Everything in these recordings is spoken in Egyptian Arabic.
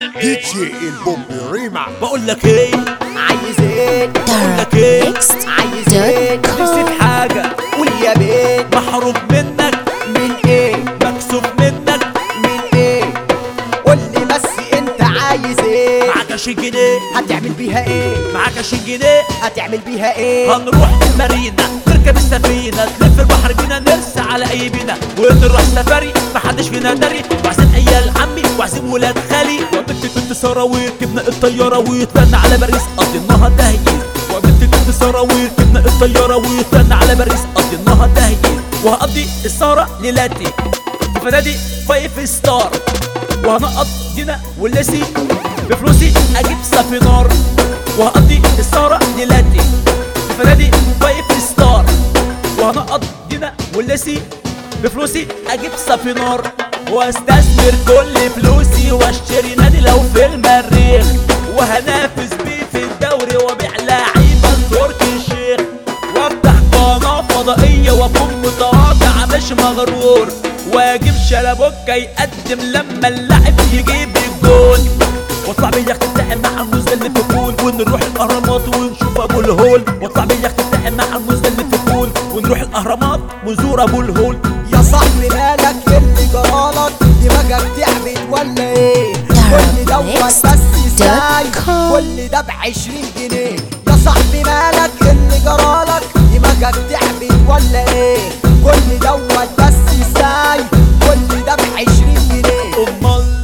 دي جي البوب ريما بقول لك ايه عايز ايه بقول لك ايه عايز ايه نفسي في حاجه قول يا بيت محروم منك من ايه مكسوف منك من ايه قول لي بس انت عايز ايه معاك 20 جنيه هتعمل بيها ايه معاك 20 جنيه هتعمل بيها ايه هنروح المارينا نركب السفينة تلف البحر بينا نرسى على أي بينا ونروح سفاري محدش فينا داري وعزيم عيال عمي وعزيم ولاد خالي وقابلت بنت سارة وركبنا الطيارة وطلعنا على باريس قضيناها تهييس وقابلت بنت سارة وركبنا الطيارة وطلعنا على باريس قضيناها تهييس وهقضي السهرة ليلاتي في فنادق فايف ستار وهنقض دينا واللاسي بفلوسي اجيب سفينار وهقضي السهرة ليلاتي في فنادق فايف ستار وهنقض دينا واللاسي بفلوسي اجيب سفينار واستثمر كل فلوسي واشتري نادي لو في المريخ وهنافس بيه في الدوري وابيع لعيبه تركي الشيخ وافتح قناه فضائيه واكون متواضع مش مغرور واجيب شلبوكه يقدم لما اللاعب يجيب الجول واطلع باليخت بتاعي مع الموز اللي في البول ونروح الاهرامات ونشوف ابو الهول واطلع باليخت بتاعي مع الموز اللي في البول ونروح الاهرامات ونزور ابو الهول يا صاحبي مالك إيه اللي جرالك دماغك تعبت ولا ايه كل دوت بس ازاي كل ده بعشرين جنيه يا صاحبي مالك إيه اللي جرالك دماغك تعبت ولا ايه كل دوت بس ازاي كل ده بعشرين جنيه امال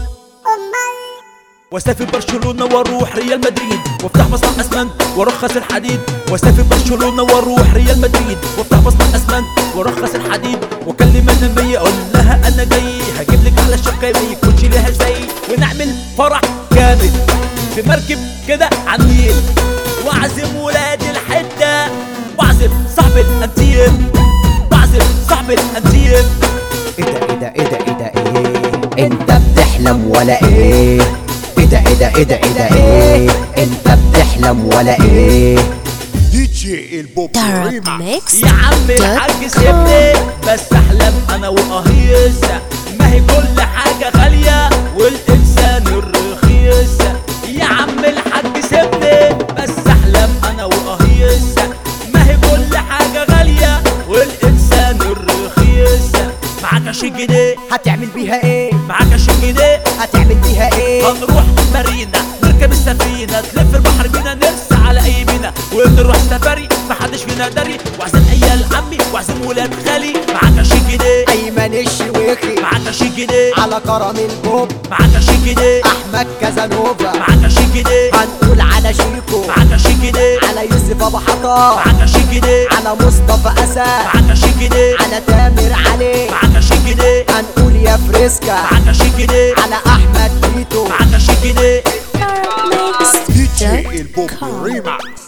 واسافر برشلونه واروح ريال مدريد وافتح مصنع اسمنت وارخص الحديد واسافر برشلونه واروح ريال مدريد وافتح مصنع اسمنت وارخص الحديد واكلم النبي اقول لها انا جاي هجيب لك على الشقه ما يكونش ليها زي ونعمل فرح جامد في مركب كده على النيل واعزم ولاد الحته واعزم صاحب الانتيم واعزم صاحب الانتيم ايه ده ايه ده ايه ده ايه ده ايه انت بتحلم ولا ايه ايه ده ايه ده ايه ده ايه ده ايه انت بتحلم ولا ايه دي جي البوب ريما يا عم الحاج سيبني بس احلم انا واهيس ما هي كل حاجة غالية والانسان الرخيص يا عم الحاج سيبني بس احلم انا واهيس ما هي كل حاجة غالية والانسان الرخيص معاك 20 جنيه هتعمل بيها ايه معاك 20 جنيه هتعمل بيها ايه هنروح مارينا نركب السفينة تلف البحر بينا نرسى على أي بينا ونروح سفاري محدش فينا داري وعزيم عيال عمي وعزيم ولاد خالي معاك 20 جنيه ايمن الشويخي معاك 20 جنيه على كرم البوب معاك 20 جنيه احمد كازانوفا معاك 20 جنيه هنقول على شيكو معاك 20 جنيه على يوسف ابو حطاب معاك 20 جنيه على مصطفى اسد معاك 20 جنيه على تامر علي معاك 20 جنيه هنقول يا فريسكا معاك 20 جنيه على احمد تيتو معاك 20 جنيه دي جي البوب ريما